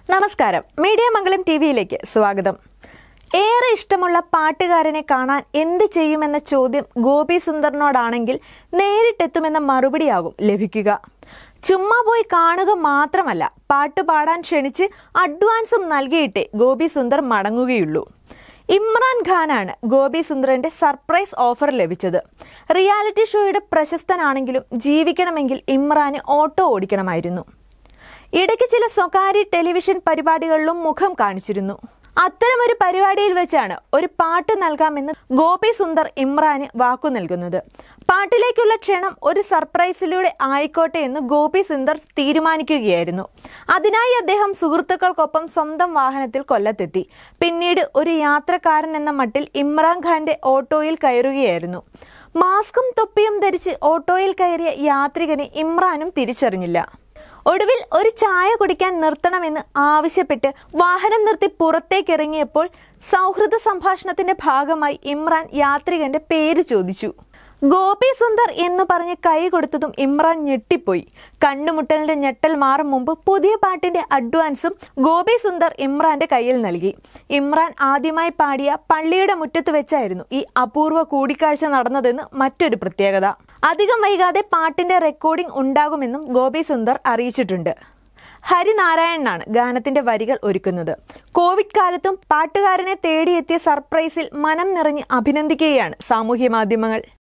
നമസ്കാരം മീഡിയ മംഗളം ടി വിയിലേക്ക് സ്വാഗതം ഏറെ ഇഷ്ടമുള്ള പാട്ടുകാരനെ കാണാൻ എന്ത് ചെയ്യുമെന്ന ചോദ്യം ഗോപി സുന്ദറിനോടാണെങ്കിൽ നേരിട്ടെത്തുമെന്ന മറുപടിയാകും ലഭിക്കുക ചുമ്മാ പോയി കാണുക മാത്രമല്ല പാട്ട് പാടാൻ ക്ഷണിച്ച് അഡ്വാൻസും നൽകിയിട്ടേ ഗോപി സുന്ദർ മടങ്ങുകയുള്ളൂ ഇമ്രാൻ ഖാനാണ് ഗോപി സുന്ദറിന്റെ സർപ്രൈസ് ഓഫർ ലഭിച്ചത് റിയാലിറ്റി ഷോയുടെ പ്രശസ്തനാണെങ്കിലും ജീവിക്കണമെങ്കിൽ ഇമ്രാന് ഓട്ടോ ഓടിക്കണമായിരുന്നു ഇടയ്ക്ക് ചില സ്വകാര്യ ടെലിവിഷൻ പരിപാടികളിലും മുഖം കാണിച്ചിരുന്നു അത്തരമൊരു പരിപാടിയിൽ വെച്ചാണ് ഒരു പാട്ട് നൽകാമെന്ന് ഗോപി സുന്ദർ ഇമ്രാന് വാക്കു നൽകുന്നത് പാട്ടിലേക്കുള്ള ക്ഷണം ഒരു സർപ്രൈസിലൂടെ ആയിക്കോട്ടെ എന്ന് ഗോപി സുന്ദർ തീരുമാനിക്കുകയായിരുന്നു അതിനായി അദ്ദേഹം സുഹൃത്തുക്കൾക്കൊപ്പം സ്വന്തം വാഹനത്തിൽ കൊല്ലത്തെത്തി പിന്നീട് ഒരു യാത്രക്കാരൻ എന്ന മട്ടിൽ ഇമ്രാൻ ഖാന്റെ ഓട്ടോയിൽ കയറുകയായിരുന്നു മാസ്കും തൊപ്പിയും ധരിച്ച് ഓട്ടോയിൽ കയറിയ യാത്രികനെ ഇമ്രാനും തിരിച്ചറിഞ്ഞില്ല ഒടുവിൽ ഒരു ചായ കുടിക്കാൻ നിർത്തണമെന്ന് ആവശ്യപ്പെട്ട് വാഹനം നിർത്തി പുറത്തേക്കിറങ്ങിയപ്പോൾ സൗഹൃദ സംഭാഷണത്തിന്റെ ഭാഗമായി ഇമ്രാൻ യാത്രികന്റെ പേര് ചോദിച്ചു ഗോപി സുന്ദർ എന്ന് പറഞ്ഞ് കൈ കൊടുത്തതും ഇമ്രാൻ ഞെട്ടിപ്പോയി കണ്ണുമുട്ടലിന്റെ ഞെട്ടൽ മാറും മുമ്പ് പുതിയ പാട്ടിന്റെ അഡ്വാൻസും ഗോപി സുന്ദർ ഇമ്രാന്റെ കയ്യിൽ നൽകി ഇമ്രാൻ ആദ്യമായി പാടിയ പള്ളിയുടെ മുറ്റത്ത് വെച്ചായിരുന്നു ഈ അപൂർവ കൂടിക്കാഴ്ച നടന്നതെന്ന് മറ്റൊരു പ്രത്യേകത അധികം വൈകാതെ പാട്ടിന്റെ റെക്കോർഡിംഗ് ഉണ്ടാകുമെന്നും ഗോപി സുന്ദർ അറിയിച്ചിട്ടുണ്ട് ഹരിനാരായണനാണ് ഗാനത്തിന്റെ വരികൾ ഒരുക്കുന്നത് കോവിഡ് കാലത്തും പാട്ടുകാരനെ തേടിയെത്തിയ സർപ്രൈസിൽ മനം നിറഞ്ഞ് അഭിനന്ദിക്കുകയാണ് സാമൂഹ്യ മാധ്യമങ്ങൾ